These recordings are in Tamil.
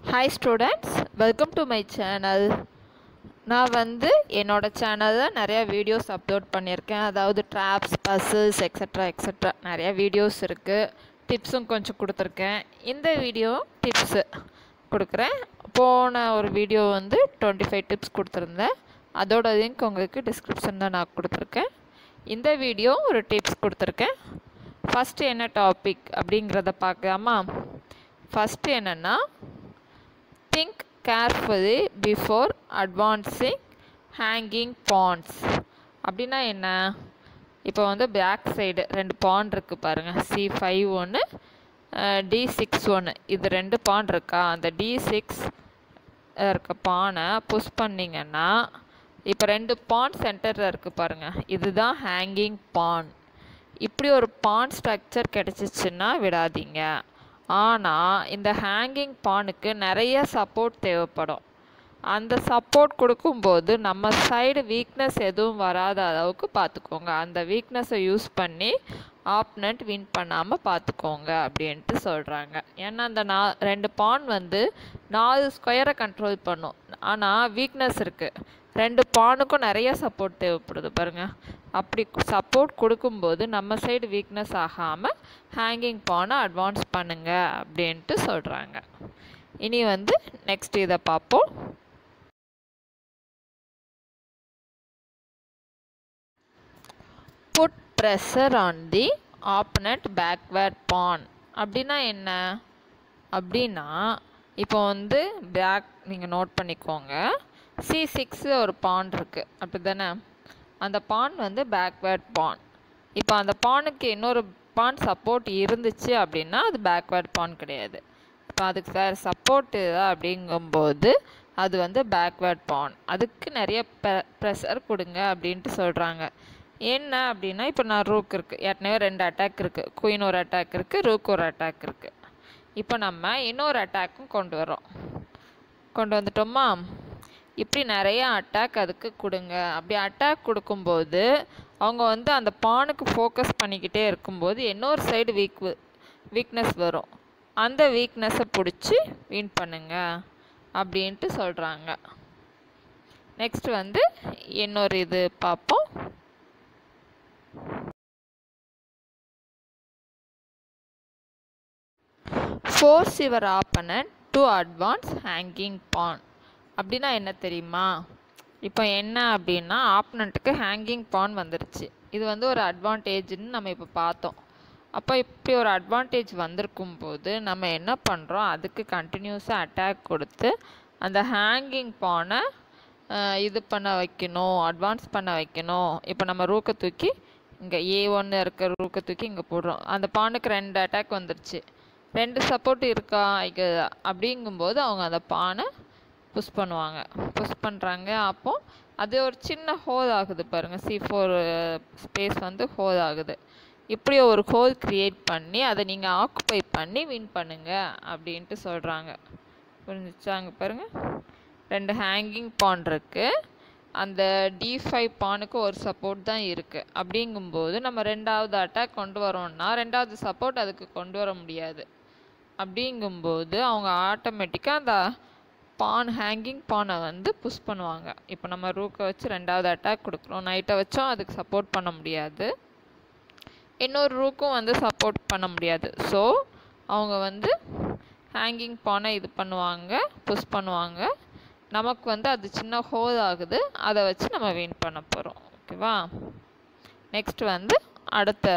hi students welcome to my channel நான் வந்து என்னோட சேனலில் நிறையா வீடியோஸ் அப்லோட் பண்ணியிருக்கேன் அதாவது ட்ராப்ஸ் பஸ்ஸஸ் எக்ஸட்ரா எக்ஸட்ரா நிறையா வீடியோஸ் இருக்குது டிப்ஸும் கொஞ்சம் கொடுத்துருக்கேன் இந்த வீடியோ டிப்ஸு கொடுக்குறேன் போன ஒரு வீடியோ வந்து டுவெண்ட்டி ஃபைவ் டிப்ஸ் கொடுத்துருந்தேன் அதோட லிங்க் உங்களுக்கு டிஸ்கிரிப்ஷனில் நான் கொடுத்துருக்கேன் இந்த வீடியோ ஒரு டிப்ஸ் கொடுத்துருக்கேன் ஃபஸ்ட்டு என்ன டாபிக் அப்படிங்கிறத பார்க்கலாமா ஃபஸ்ட்டு என்னென்னா think carefully before advancing hanging pawns அப்படின்னா என்ன இப்போ வந்து பேக் சைடு ரெண்டு பாண்ட் இருக்குது பாருங்கள் சி ஃபைவ் ஒன்று டி சிக்ஸ் ஒன்று இது ரெண்டு பாண்ட் இருக்கா அந்த டி சிக்ஸ் இருக்க பானை புஷ் பண்ணிங்கன்னா இப்போ ரெண்டு பான் சென்டரில் இருக்குது பாருங்கள் இதுதான் ஹேங்கிங் பான் இப்படி ஒரு பான் ஸ்ட்ரக்சர் கிடச்சிச்சின்னா விடாதீங்க ஆனால் இந்த ஹேங்கிங் பானுக்கு நிறைய சப்போர்ட் தேவைப்படும் அந்த சப்போர்ட் கொடுக்கும்போது நம்ம சைடு வீக்னஸ் எதுவும் வராத அளவுக்கு பார்த்துக்கோங்க அந்த வீக்னஸை யூஸ் பண்ணி ஆப்னண்ட் வின் பண்ணாமல் பார்த்துக்கோங்க அப்படின்ட்டு சொல்கிறாங்க ஏன்னா அந்த நா ரெண்டு பான் வந்து நாலு ஸ்கொயரை கண்ட்ரோல் பண்ணும் ஆனால் வீக்னஸ் இருக்குது ரெண்டு பானுக்கும் நிறைய சப்போர்ட் தேவைப்படுது பாருங்கள் அப்படி சப்போர்ட் கொடுக்கும்போது நம்ம சைடு வீக்னஸ் ஆகாமல் ஹேங்கிங் பானை அட்வான்ஸ் பண்ணுங்க அப்படின்ட்டு சொல்கிறாங்க இனி வந்து நெக்ஸ்ட் இதை பார்ப்போம் put pressure on the opponent backward pawn அப்படின்னா என்ன அப்படின்னா இப்போ வந்து பேக் நீங்கள் நோட் பண்ணிக்கோங்க சி சிக்ஸில் ஒரு பான் இருக்குது அப்படி தானே அந்த பான் வந்து பேக்வேர்ட் பான் இப்போ அந்த பானுக்கு இன்னொரு பான் சப்போர்ட் இருந்துச்சு அப்படின்னா அது பேக்வேர்ட் பான் கிடையாது இப்போ அதுக்கு வேறு சப்போர்ட்டு அப்படிங்கும்போது அது வந்து பேக்வேர்ட் பான் அதுக்கு நிறைய ப்ரெஷர் கொடுங்க அப்படின்ட்டு சொல்கிறாங்க என்ன அப்படின்னா இப்போ நான் ரூக் இருக்குது ஏற்கனவே ரெண்டு அட்டாக் இருக்குது குயின் ஒரு அட்டாக் இருக்குது ரூக் ஒரு அட்டாக் இருக்குது இப்போ நம்ம இன்னொரு அட்டாக்கும் கொண்டு வரோம் கொண்டு வந்துட்டோமா இப்படி நிறைய அட்டாக் அதுக்கு கொடுங்க அப்படி அட்டாக் கொடுக்கும்போது அவங்க வந்து அந்த பானுக்கு ஃபோக்கஸ் பண்ணிக்கிட்டே இருக்கும்போது இன்னொரு சைடு வீக் வீக்னஸ் வரும் அந்த வீக்னஸை பிடிச்சி வின் பண்ணுங்க அப்படின்ட்டு சொல்கிறாங்க நெக்ஸ்ட் வந்து இன்னொரு இது பார்ப்போம் force your opponent to advance hanging pawn அப்படின்னா என்ன தெரியுமா இப்போ என்ன அப்படின்னா ஆப்பனண்ட்டுக்கு ஹேங்கிங் பான் வந்துருச்சு இது வந்து ஒரு அட்வான்டேஜ்னு நம்ம இப்போ பார்த்தோம் அப்போ இப்படி ஒரு அட்வான்டேஜ் வந்திருக்கும் போது நம்ம என்ன பண்ணுறோம் அதுக்கு கண்டினியூஸாக அட்டாக் கொடுத்து அந்த ஹேங்கிங் பானை இது பண்ண வைக்கணும் அட்வான்ஸ் பண்ண வைக்கணும் இப்போ நம்ம ரூக்கை தூக்கி இங்கே ஏ ஒன்று இருக்க ரூக்கை தூக்கி இங்கே போடுறோம் அந்த பானுக்கு ரெண்டு அட்டாக் வந்துருச்சு ரெண்டு சப்போர்ட் இருக்கா இங்கே அப்படிங்கும்போது அவங்க அந்த பானை புஷ் பண்ணுவாங்க புஷ் பண்ணுறாங்க அப்போது அது ஒரு சின்ன ஹோல் ஆகுது பாருங்கள் சி ஃபோர் ஸ்பேஸ் வந்து ஹோல் ஆகுது இப்படி ஒரு ஹோல் க்ரியேட் பண்ணி அதை நீங்கள் ஆக்குப்பை பண்ணி வின் பண்ணுங்க அப்படின்ட்டு சொல்கிறாங்க புரிஞ்சிச்சாங்க பாருங்கள் ரெண்டு ஹேங்கிங் பான் இருக்குது அந்த டி ஃபைவ் பானுக்கு ஒரு சப்போர்ட் தான் இருக்குது அப்படிங்கும்போது நம்ம ரெண்டாவது அட்டாக் கொண்டு வரோம்னா ரெண்டாவது சப்போர்ட் அதுக்கு கொண்டு வர முடியாது அப்படிங்கும்போது அவங்க ஆட்டோமேட்டிக்காக அந்த பான் ஹேங்கிங் பானை வந்து புஷ் பண்ணுவாங்க இப்போ நம்ம ரூக்கை வச்சு ரெண்டாவது அட்டாக் கொடுக்குறோம் நைட்டை வச்சோம் அதுக்கு சப்போர்ட் பண்ண முடியாது இன்னொரு ரூக்கும் வந்து சப்போர்ட் பண்ண முடியாது ஸோ அவங்க வந்து ஹேங்கிங் பானை இது பண்ணுவாங்க புஷ் பண்ணுவாங்க நமக்கு வந்து அது சின்ன ஹோல் ஆகுது அதை வச்சு நம்ம வின் பண்ண போகிறோம் ஓகேவா நெக்ஸ்ட் வந்து அடுத்த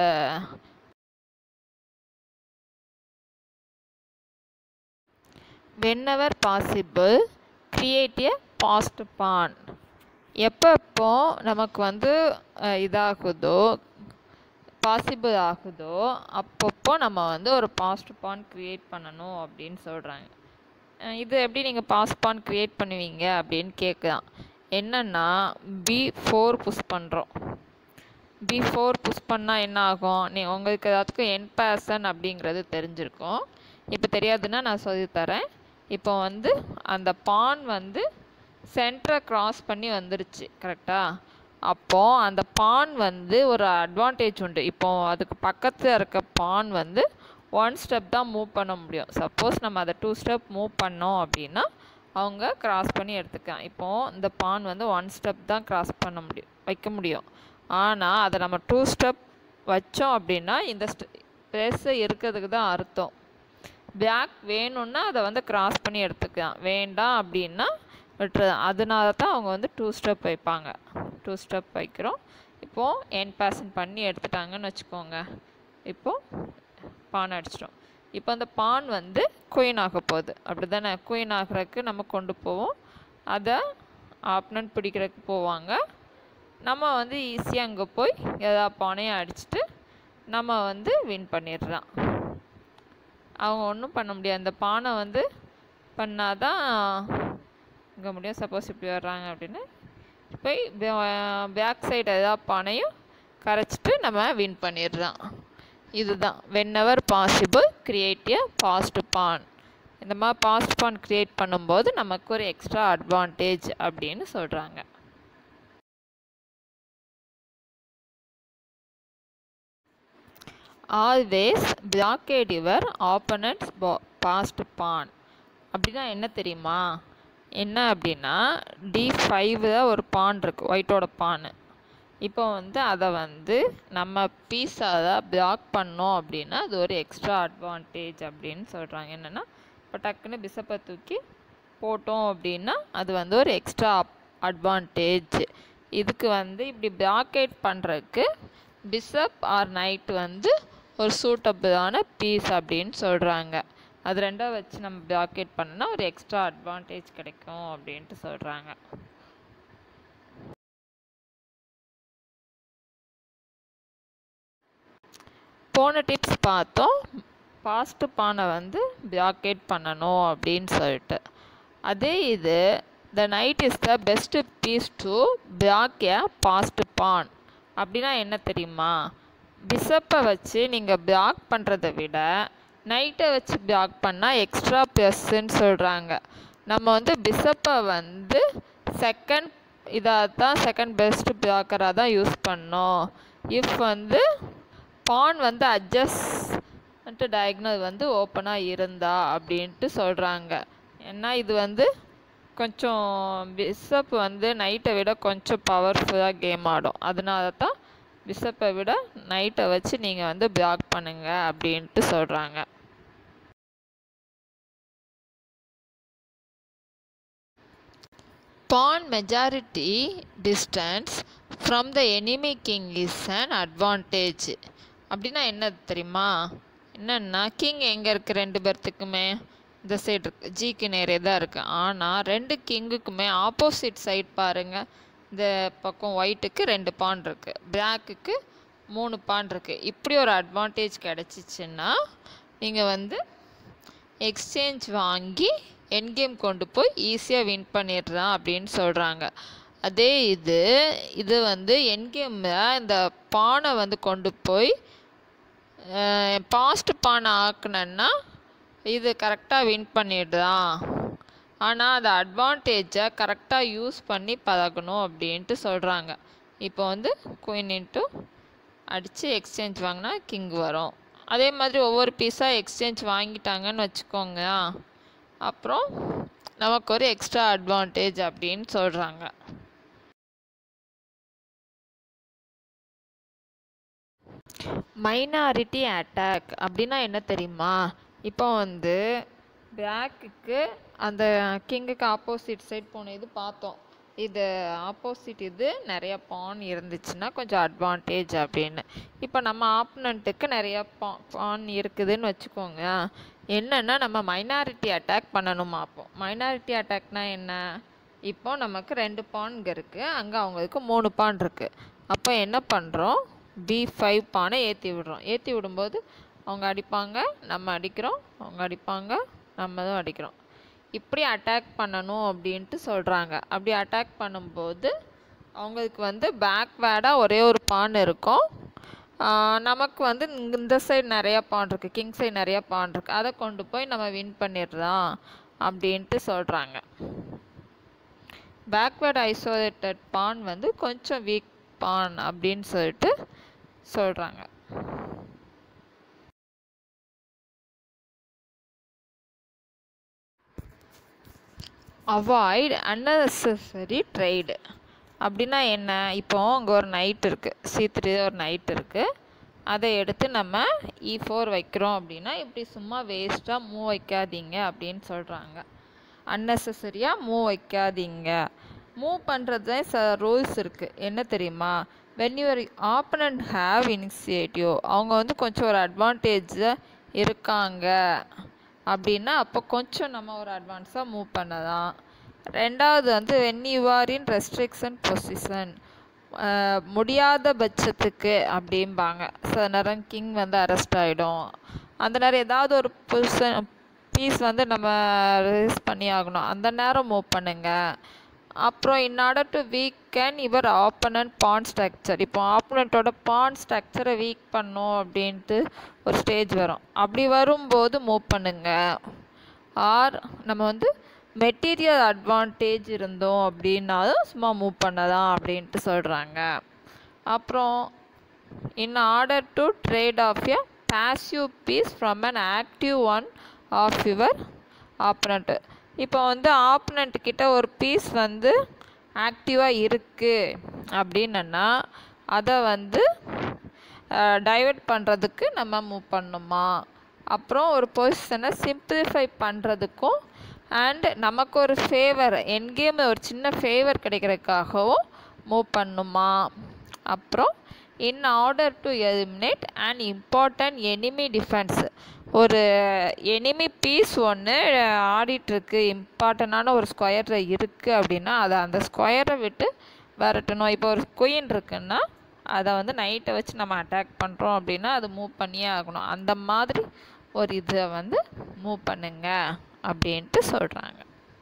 whenever possible create a passed pawn எப்பப்போ நமக்கு வந்து இதாகுதோ பாசிபிள் ஆகுதோ அப்பப்போ நம்ம வந்து ஒரு பாஸ்ட் பான் க்ரியேட் பண்ணணும் அப்படின்னு சொல்கிறாங்க இது எப்படி நீங்கள் பாஸ் பான் க்ரியேட் பண்ணுவீங்க அப்படின்னு கேட்கலாம் என்னென்னா பி ஃபோர் புஷ் பண்ணுறோம் பி ஃபோர் புஷ் பண்ணால் என்ன ஆகும் நீ உங்களுக்கு எல்லாத்துக்கும் என் பேசன் அப்படிங்கிறது தெரிஞ்சிருக்கும் இப்போ தெரியாதுன்னா நான் சொல்லித்தரேன் இப்போ வந்து அந்த பான் வந்து சென்டரை க்ராஸ் பண்ணி வந்துருச்சு கரெக்டாக அப்போது அந்த பான் வந்து ஒரு அட்வான்டேஜ் உண்டு இப்போ அதுக்கு பக்கத்தில் இருக்க பான் வந்து ஒன் ஸ்டெப் தான் மூவ் பண்ண முடியும் சப்போஸ் நம்ம அதை டூ ஸ்டெப் மூவ் பண்ணோம் அப்படின்னா அவங்க கிராஸ் பண்ணி எடுத்துக்கலாம் இப்போது இந்த பான் வந்து ஒன் ஸ்டெப் தான் கிராஸ் பண்ண முடியும் வைக்க முடியும் ஆனால் அதை நம்ம டூ ஸ்டெப் வச்சோம் அப்படின்னா இந்த ஸ்பேஸு இருக்கிறதுக்கு தான் அர்த்தம் பேக் வேணும்னா அதை வந்து கிராஸ் பண்ணி எடுத்துக்கலாம் வேண்டாம் அப்படின்னா விட்டுறது அதனால தான் அவங்க வந்து டூ ஸ்டெப் வைப்பாங்க டூ ஸ்டெப் வைக்கிறோம் இப்போது என் பேசன் பண்ணி எடுத்துட்டாங்கன்னு வச்சுக்கோங்க இப்போது பான் அடிச்சிட்டோம் இப்போ அந்த பான் வந்து குயின் ஆக போகுது அப்படி தானே குயின் ஆகிறதுக்கு நம்ம கொண்டு போவோம் அதை ஆப்னன்ட் பிடிக்கிறதுக்கு போவாங்க நம்ம வந்து ஈஸியாக அங்கே போய் எதா பானையும் அடிச்சுட்டு நம்ம வந்து வின் பண்ணிடலாம் அவங்க ஒன்றும் பண்ண முடியாது அந்த பானை வந்து பண்ணாதான் இங்கே முடியும் சப்போஸ் இப்படி வர்றாங்க அப்படின்னு போய் பேக் சைடு எதாவது பானையும் கரைச்சிட்டு நம்ம வின் பண்ணிடலாம் இதுதான் whenever possible create a passed pawn இந்த மாதிரி பாஸ்ட் பான் க்ரியேட் பண்ணும்போது நமக்கு ஒரு எக்ஸ்ட்ரா அட்வான்டேஜ் அப்படின்னு சொல்கிறாங்க always blockade your opponent's passed pawn அப்படின்னா என்ன தெரியுமா என்ன அப்படின்னா டி ஃபைவ்ல ஒரு பான் இருக்குது ஒயிட்டோட பான் இப்போ வந்து அதை வந்து நம்ம பீஸாக பிளாக் பண்ணோம் அப்படின்னா அது ஒரு எக்ஸ்ட்ரா அட்வான்டேஜ் அப்படின்னு சொல்கிறாங்க என்னென்னா இப்போ டக்குன்னு பிசப்பை தூக்கி போட்டோம் அப்படின்னா அது வந்து ஒரு எக்ஸ்ட்ரா அட்வான்டேஜ் இதுக்கு வந்து இப்படி பிளாக்கேட் பண்ணுறதுக்கு பிசப் ஆர் நைட் வந்து ஒரு சூட்டபிளான பீஸ் அப்படின்னு சொல்கிறாங்க அது ரெண்டாக வச்சு நம்ம பிளாக்கேட் பண்ணோன்னா ஒரு எக்ஸ்ட்ரா அட்வான்டேஜ் கிடைக்கும் அப்படின்ட்டு சொல்கிறாங்க போன டிப்ஸ் பார்த்தோம் பாஸ்ட் பானை வந்து பிளாக்கேட் பண்ணணும் அப்படின்னு சொல்லிட்டு அதே இது the knight is the best piece to block a passed pawn அப்படின்னா என்ன தெரியுமா பிசப்பை வச்சு நீங்கள் பிளாக் பண்ணுறதை விட நைட்டை வச்சு பிளாக் பண்ணால் எக்ஸ்ட்ரா ப்ளஸ்ன்னு சொல்கிறாங்க நம்ம வந்து பிசப்பை வந்து செகண்ட் இதாக தான் செகண்ட் பெஸ்ட் பிளாக்கராக தான் யூஸ் பண்ணோம் இஃப் வந்து பான் வந்து அட்ஜஸ்ட் டயக்னல் வந்து ஓப்பனாக இருந்தா அப்படின்ட்டு சொல்கிறாங்க ஏன்னா இது வந்து கொஞ்சம் பிஷப் வந்து நைட்டை விட கொஞ்சம் பவர்ஃபுல்லாக கேம் ஆடும் அதனால தான் பிஷப்பை விட நைட்டை வச்சு நீங்கள் வந்து பிளாக் பண்ணுங்க அப்படின்ட்டு சொல்கிறாங்க pawn majority distance from the enemy king is an advantage அப்படின்னா என்ன தெரியுமா என்னன்னா கிங் எங்கே இருக்குது ரெண்டு பேர்த்துக்குமே இந்த சைடு இருக்குது ஜிக்கு நேரே தான் இருக்குது ஆனால் ரெண்டு கிங்குக்குமே ஆப்போசிட் சைட் பாருங்கள் இந்த பக்கம் ஒயிட்டுக்கு ரெண்டு பான் இருக்குது பிளாக்குக்கு மூணு பான் இருக்குது இப்படி ஒரு அட்வான்டேஜ் கிடச்சிச்சின்னா நீங்கள் வந்து எக்ஸ்சேஞ்ச் வாங்கி என்கேம் கொண்டு போய் ஈஸியாக வின் பண்ணிடலாம் அப்படின்னு சொல்கிறாங்க அதே இது இது வந்து என்கேமில் இந்த பானை வந்து கொண்டு போய் பாஸ்ட் பானை ஆக்குனேன்னா இது கரெக்டாக வின் பண்ணிடுதான் ஆனால் அது அட்வான்டேஜை கரெக்டாக யூஸ் பண்ணி பழகணும் அப்படின்ட்டு சொல்கிறாங்க இப்போ வந்து குயின் இன்ட்டு அடித்து எக்ஸ்சேஞ்ச் வாங்கினா கிங் வரும் அதே மாதிரி ஒவ்வொரு பீஸாக எக்ஸ்சேஞ்ச் வாங்கிட்டாங்கன்னு வச்சுக்கோங்க அப்புறம் நமக்கு ஒரு எக்ஸ்ட்ரா அட்வான்டேஜ் அப்படின்னு சொல்கிறாங்க மைனாரிட்டி அட்டாக் அப்படின்னா என்ன தெரியுமா இப்போ வந்து பிளாக்குக்கு அந்த கிங்குக்கு ஆப்போசிட் சைட் போன இது பார்த்தோம் இது ஆப்போசிட் இது நிறைய பான் இருந்துச்சுன்னா கொஞ்சம் அட்வான்டேஜ் அப்படின்னு இப்போ நம்ம ஆப்பனண்ட்டுக்கு நிறைய பா பான் இருக்குதுன்னு வச்சுக்கோங்க என்னென்னா நம்ம மைனாரிட்டி அட்டாக் பண்ணணுமா அப்போ மைனாரிட்டி அட்டாக்னா என்ன இப்போ நமக்கு ரெண்டு பான் இங்கே இருக்குது அங்கே அவங்களுக்கு மூணு பான் இருக்குது அப்போ என்ன பண்ணுறோம் பி ஃபைவ் பானை ஏற்றி விடுறோம் ஏற்றி விடும்போது அவங்க அடிப்பாங்க நம்ம அடிக்கிறோம் அவங்க அடிப்பாங்க நம்மளும் அடிக்கிறோம் இப்படி அட்டாக் பண்ணணும் அப்படின்ட்டு சொல்கிறாங்க அப்படி அட்டாக் பண்ணும்போது அவங்களுக்கு வந்து பேக்வேர்டாக ஒரே ஒரு பான் இருக்கும் ஆஹ் நமக்கு வந்து இங்க- இந்த சைடு நிறையா பான் இருக்குது கிங் சைடு நிறையா பான் இருக்குது அதை கொண்டு போய் நம்ம வின் பண்ணிடலாம் அப்படின்ட்டு சொல்கிறாங்க பேக்வேர்ட் ஐசோலேட்டட் பான் வந்து கொஞ்சம் வீக் பான் அப்படின்னு சொல்லிட்டு சொல்கிறாங்க அவாய்ட் unnecessary ட்ரேடு அப்படின்னா என்ன இப்போ அங்கே ஒரு நைட் இருக்குது சி த்ரீ ஒரு நைட் இருக்குது அதை எடுத்து நம்ம இ ஃபோர் வைக்கிறோம் அப்படின்னா இப்படி சும்மா வேஸ்ட்டாக மூவ் வைக்காதீங்க அப்படின்னு சொல்கிறாங்க அன்னெசரியாக மூவ் வைக்காதீங்க மூவ் பண்ணுறது தான் ச ரூல்ஸ் இருக்குது என்ன தெரியுமா when your opponent have initiative அவங்க வந்து கொஞ்சம் ஒரு அட்வான்டேஜில் இருக்காங்க அப்படின்னா அப்போ கொஞ்சம் நம்ம ஒரு அட்வான்ஸாக மூவ் பண்ணலாம் ரெண்டாவது வந்து when you are in restriction position முடியாத பட்சத்துக்கு அப்படிம்பாங்க சில நேரம் கிங் வந்து அரெஸ்ட் ஆகிடும் அந்த நேரம் ஏதாவது ஒரு பொசிஷன் பீஸ் வந்து நம்ம ரிலீஸ் பண்ணி ஆகணும் அந்த நேரம் மூவ் பண்ணுங்க அப்புறம் இன் ஆர்டர் டு வீக்கன் இவர் ஆப்பனண்ட் பான் ஸ்ட்ரக்சர் இப்போ ஆப்பனண்ட்டோட பான் ஸ்ட்ரக்சரை வீக் பண்ணும் அப்படின்ட்டு ஒரு ஸ்டேஜ் வரும் அப்படி வரும்போது மூவ் பண்ணுங்க ஆர் நம்ம வந்து மெட்டீரியல் அட்வான்டேஜ் இருந்தோம் அப்படின்னாலும் சும்மா மூவ் பண்ணலாம் அப்படின்ட்டு சொல்கிறாங்க அப்புறம் in order to trade off a passive piece from an active one of your opponent இப்போ வந்து ஆப்பனண்ட் கிட்ட ஒரு பீஸ் வந்து ஆக்டிவாக இருக்குது அப்படின்னா அதை வந்து டைவர்ட் பண்ணுறதுக்கு நம்ம மூவ் பண்ணணுமா அப்புறம் ஒரு பொசிஷனை சிம்பிளிஃபை பண்ணுறதுக்கும் அண்ட் நமக்கு ஒரு ஃபேவர் என்கேம் ஒரு சின்ன ஃபேவர் கிடைக்கிறதுக்காகவும் மூவ் பண்ணுமா அப்புறம் in order to eliminate and important enemy defence ஒரு எனிமி பீஸ் ஒன்று ஆடிட்டுருக்கு இம்பார்ட்டண்டான ஒரு ஸ்கொயரில் இருக்குது அப்படின்னா அதை அந்த ஸ்கொயரை விட்டு விரட்டணும் இப்போ ஒரு குயின் இருக்குன்னா அதை வந்து நைட்டை வச்சு நம்ம அட்டாக் பண்ணுறோம் அப்படின்னா அது மூவ் பண்ணியே ஆகணும் அந்த மாதிரி ஒரு இதை வந்து மூவ் பண்ணுங்க அப்படின்ட்டு சொல்கிறாங்க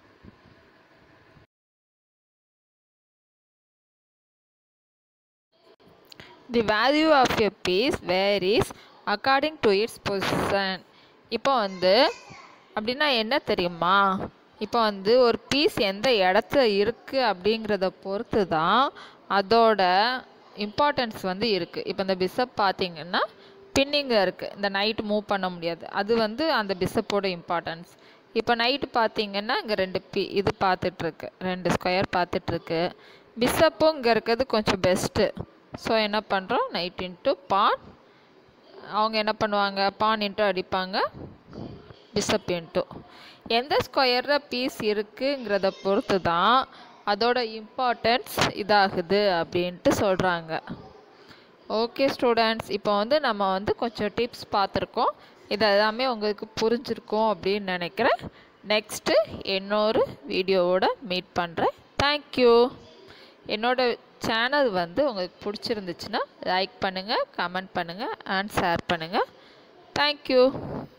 the value of a piece varies according to its position இப்போ வந்து அப்படின்னா என்ன தெரியுமா இப்போ வந்து ஒரு பீஸ் எந்த இடத்துல இருக்குது அப்படிங்கிறத பொறுத்து தான் அதோட இம்பார்ட்டன்ஸ் வந்து இருக்குது இப்போ இந்த பிஷப் பார்த்தீங்கன்னா பின்னிங்க இருக்குது இந்த நைட் மூவ் பண்ண முடியாது அது வந்து அந்த பிஷப்போட இம்பார்ட்டன்ஸ் இப்போ நைட்டு பார்த்தீங்கன்னா இங்கே ரெண்டு பி இது பார்த்துட்ருக்கு ரெண்டு ஸ்கொயர் பார்த்துட்ருக்கு பிஷப்பும் இங்கே இருக்கிறது கொஞ்சம் பெஸ்ட்டு ஸோ என்ன பண்ணுறோம் நைட் இன்ட்டு பான் அவங்க என்ன பண்ணுவாங்க பான் இன்ட்டு அடிப்பாங்க பிஷப் இன்ட்டு எந்த ஸ்கொயரில் பீஸ் இருக்குங்கிறத பொறுத்து தான் அதோட இம்பார்ட்டன்ஸ் இதாகுது அப்படின்ட்டு சொல்கிறாங்க ஓகே ஸ்டூடெண்ட்ஸ் இப்போ வந்து நம்ம வந்து கொஞ்சம் டிப்ஸ் பார்த்துருக்கோம் இது எல்லாமே உங்களுக்கு புரிஞ்சிருக்கும் அப்படின்னு நினைக்கிறேன் நெக்ஸ்ட்டு இன்னொரு வீடியோவோட மீட் பண்ணுறேன் தேங்க்யூ என்னோட சேனல் வந்து உங்களுக்கு பிடிச்சிருந்துச்சுன்னா லைக் பண்ணுங்கள் கமெண்ட் பண்ணுங்கள் அண்ட் ஷேர் பண்ணுங்கள் தேங்க்யூ